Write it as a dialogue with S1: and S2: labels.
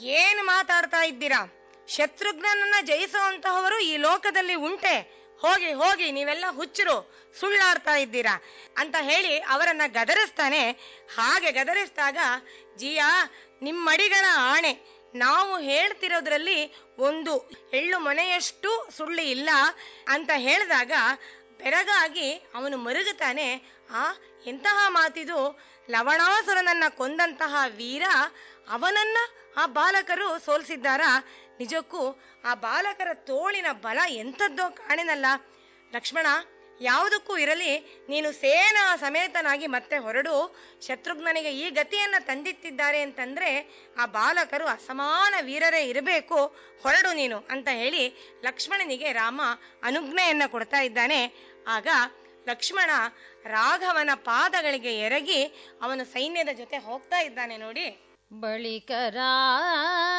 S1: ಏನು ಮಾತಾಡ್ತಾ ಇದ್ದೀರಾ ಶತ್ರುಘ್ನನನ್ನ ಜಯಿಸುವಂತಹವರು ಈ ಲೋಕದಲ್ಲಿ ಉಂಟೆ ಹೋಗಿ ಹೋಗಿ ನೀವೆಲ್ಲ ಹುಚ್ಚರು ಸುಳ್ಳಾಡ್ತಾ ಇದ್ದೀರಾ ಅಂತ ಹೇಳಿ ಅವರನ್ನ ಗದರಿಸ್ತಾನೆ ಹಾಗೆ ಗದರಿಸಿದಾಗ ಜಿಯಾ ನಿಮ್ಮಡಿಗಳ ಆಣೆ ನಾವು ಹೇಳ್ತಿರೋದ್ರಲ್ಲಿ ಒಂದು ಎಳ್ಳು ಮನೆಯಷ್ಟು ಸುಳ್ಳು ಇಲ್ಲ ಅಂತ ಹೇಳಿದಾಗ ಬೆರಗಾಗಿ ಅವನು ಮರುಗುತ್ತಾನೆ ಆ ಎಂತಹ ಮಾತಿದು ಲವಣಾಸುರನನ್ನ ಕೊಂದಂತಹ ವೀರ ಅವನನ್ನ ಆ ಬಾಲಕರು ಸೋಲಿಸಿದ್ದಾರಾ ನಿಜಕ್ಕೂ ಆ ಬಾಲಕರ ತೋಳಿನ ಬಲ ಎಂಥದ್ದೋ ಕಾಣಿನಲ್ಲ ಲಕ್ಷ್ಮಣ ಯಾವುದಕ್ಕೂ ಇರಲಿ ನೀನು ಸೇನಾ ಸಮೇತನಾಗಿ ಮತ್ತೆ ಹೊರಡು ಶತ್ರುಘ್ನನಿಗೆ ಈ ಗತಿಯನ್ನ ತಂದಿತ್ತಿದ್ದಾರೆ ಅಂತಂದ್ರೆ ಆ ಬಾಲಕರು ಅಸಮಾನ ವೀರರೇ ಇರಬೇಕು ಹೊರಡು ನೀನು ಅಂತ ಹೇಳಿ ಲಕ್ಷ್ಮಣನಿಗೆ ರಾಮ ಅನುಜ್ಞೆಯನ್ನ ಕೊಡ್ತಾ ಇದ್ದಾನೆ ಆಗ ಲಕ್ಷ್ಮಣ ರಾಘವನ ಪಾದಗಳಿಗೆ ಎರಗಿ ಅವನು ಸೈನ್ಯದ ಜೊತೆ ಹೋಗ್ತಾ ಇದ್ದಾನೆ ನೋಡಿ
S2: ಬಳಿಕ ರಾಮ